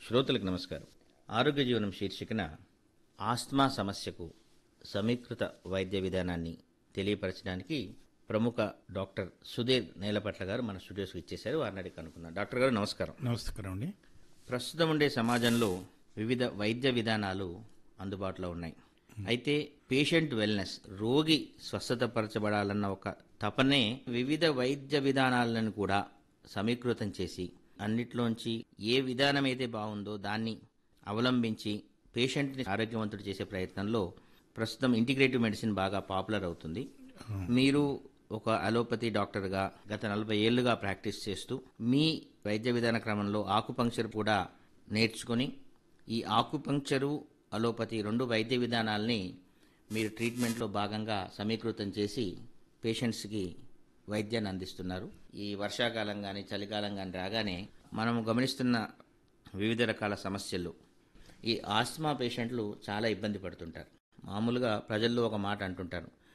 శ్రోతలకు నమస్కారం ఆరోగ్య జీవనం శీర్షికన ఆస్మా సమస్యకు సమీకృత వైద్య విధానాన్ని తెలియపరచడానికి ప్రముఖ డాక్టర్ సుధీర్ నేలపట్ల గారు మన స్టూడియోస్కి ఇచ్చేశారు వారిని అడిగి కనుక్కున్నాం డాక్టర్ గారు నమస్కారం నమస్కారం అండి ప్రస్తుతం ఉండే సమాజంలో వివిధ వైద్య విధానాలు అందుబాటులో ఉన్నాయి అయితే పేషెంట్ వెల్నెస్ రోగి స్వస్థతపరచబడాలన్న ఒక తపనే వివిధ వైద్య విధానాలను కూడా సమీకృతం చేసి అన్నిట్లోంచి ఏ విధానం అయితే బాగుందో దాన్ని అవలంబించి పేషెంట్ని ఆరోగ్యవంతుడు చేసే ప్రయత్నంలో ప్రస్తుతం ఇంటిగ్రేటివ్ మెడిసిన్ బాగా పాపులర్ అవుతుంది మీరు ఒక అలోపతి డాక్టర్గా గత నలభై ఏళ్లుగా ప్రాక్టీస్ చేస్తూ మీ వైద్య విధాన క్రమంలో ఆకుపంక్చర్ కూడా నేర్చుకొని ఈ ఆకుపంక్చరు అలోపతి రెండు వైద్య విధానాల్ని మీరు ట్రీట్మెంట్లో భాగంగా సమీకృతం చేసి పేషెంట్స్కి వైద్యాన్ని అందిస్తున్నారు ఈ వర్షాకాలం కానీ చలికాలం కానీ రాగానే మనం గమనిస్తున్న వివిధ రకాల సమస్యలు ఈ ఆస్మా పేషెంట్లు చాలా ఇబ్బంది పడుతుంటారు మామూలుగా ప్రజల్లో ఒక మాట అంటుంటారు